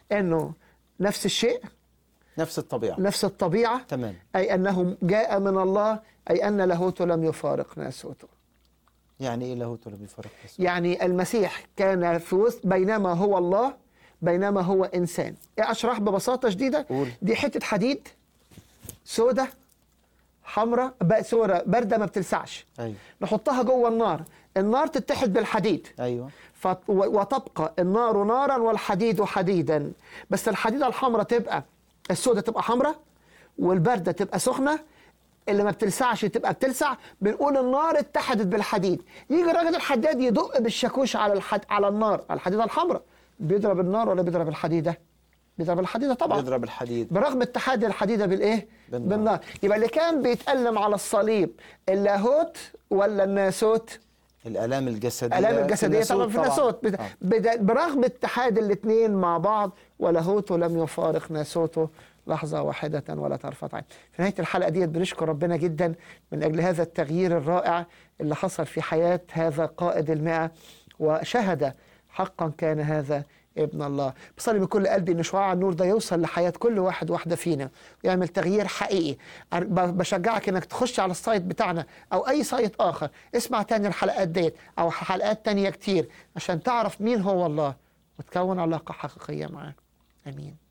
انه نفس الشيء نفس الطبيعة نفس الطبيعه تمام اي انه جاء من الله اي ان لاهوته لم يفارق ناسوته يعني ايه لاهوت ولا بيفرق نفسه؟ يعني المسيح كان في وسط بينما هو الله بينما هو انسان اشرح ببساطه شديده قول. دي حته حديد سودة حمراء بقى سورة باردة ما بتلسعش ايوه نحطها جوه النار النار تتحد بالحديد ايوه فت- و- وتبقى النار نارا والحديد حديدا بس الحديدة الحمراء تبقى السودة تبقى حمراء والباردة تبقى سخنة اللي ما بتلسعش تبقى بتلسع بنقول النار اتحدت بالحديد يجي الراجل الحداد يدق بالشاكوش على الحد على النار على الحديدة الحمراء بيضرب النار ولا بيضرب الحديدة بيضرب الحديدة طبعا بيضرب الحديد برغم اتحاد الحديدة بالايه بالنار. بالنار يبقى اللي كان بيتألم على الصليب اللاهوت ولا الناسوت الالام الجسديه الام الجسديه في طبعا في الناسوت بت- آه. بدا- برغم اتحاد الاثنين مع بعض ولاهوته لم يفارق ناسوته لحظة واحدة ولا طرفة عين في نهاية الحلقة ديت بنشكر ربنا جدا من أجل هذا التغيير الرائع اللي حصل في حياة هذا قائد المئة وشهد حقا كان هذا ابن الله بصلي من كل قلبي ان شعاع النور ده يوصل لحياه كل واحد واحده فينا ويعمل تغيير حقيقي أر- ب- بشجعك انك تخش على السايت بتاعنا او اي سايت اخر اسمع تاني الحلقات ديت او حلقات تانية كتير عشان تعرف مين هو الله وتكون علاقه حقيقيه معاه امين